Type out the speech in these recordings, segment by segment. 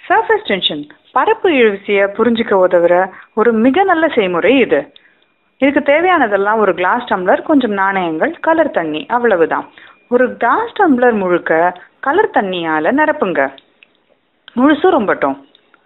surface tension பரப்பு இழுவிசைய புரிஞ்சுக்க உதவுற ஒரு மிக நல்ல செய்முறை இது இதுக்கு தேவையானதெல்லாம் ஒரு கிளாஸ் டம்ளர் கொஞ்சம் நாணயங்கள் கலர் தண்ணி அவ்வளவுதான் ஒரு கிளாஸ் டம்ளர் முழுக்க கலர் தண்ணியால நிரப்புங்க முழுசும் ரொம்பட்டும்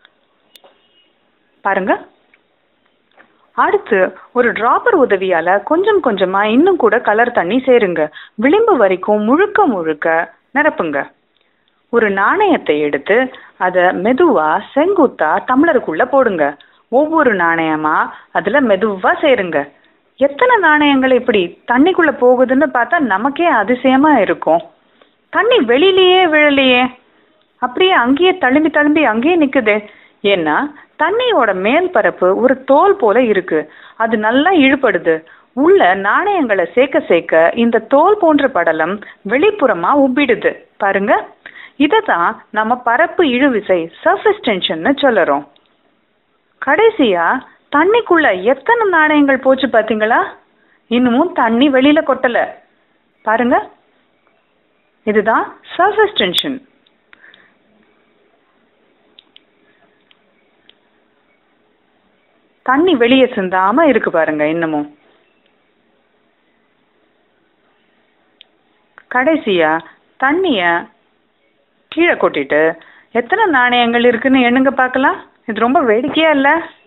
பாருங்க அடுத்து ஒரு டிராப்பர் உதவியால கொஞ்சம் கொஞ்சமா இன்னும் கூட கலர் தண்ணி சேருங்க விளிம்பு வரைக்கும் முழுக்க முழுக்க நிரப்புங்க ஒரு நாணயத்தை எடுத்து அதை மெதுவா செங்குத்தா டம்ளருக்குள்ள போடுங்க ஒவ்வொரு நாணயமா அதுல மெதுவா சேருங்க எத்தனை நாணயங்கள் இப்படி தண்ணிக்குள்ள போகுதுன்னு பார்த்தா நமக்கே அதிசயமா இருக்கும் தண்ணி வெளியிலேயே விழலையே அப்படியே அங்கேயே தழும்பி தழும்பி அங்கேயே நிக்குதே ஏன்னா தண்ணியோட மேல் பரப்பு ஒரு தோல் போல இருக்கு அது நல்லா இழுபடுது உள்ள நாணயங்களை சேர்க்க சேர்க்க இந்த தோல் போன்ற படலம் வெளிப்புறமா உப்பிடுது பாருங்க இதை தான் நம்ம பரப்பு இழுவிசை சர்ஃபேஸ் டென்ஷன்னு சொல்லுறோம் கடைசியா தண்ணிக்குள்ள எத்தனை நாணயங்கள் போச்சு பாத்தீங்களா இன்னமும் தண்ணி வெளியில கொட்டல பாருங்க இதுதான் சர்ஃபேஸ் டென்ஷன் தண்ணி வெளியே சிந்தாம இருக்கு பாருங்க இன்னமும் கடைசியா தண்ணிய கீழே கொட்டிட்டு எத்தனை நாணயங்கள் இருக்குன்னு எண்ணுங்க பார்க்கலாம் இது ரொம்ப வேடிக்கையா இல்லை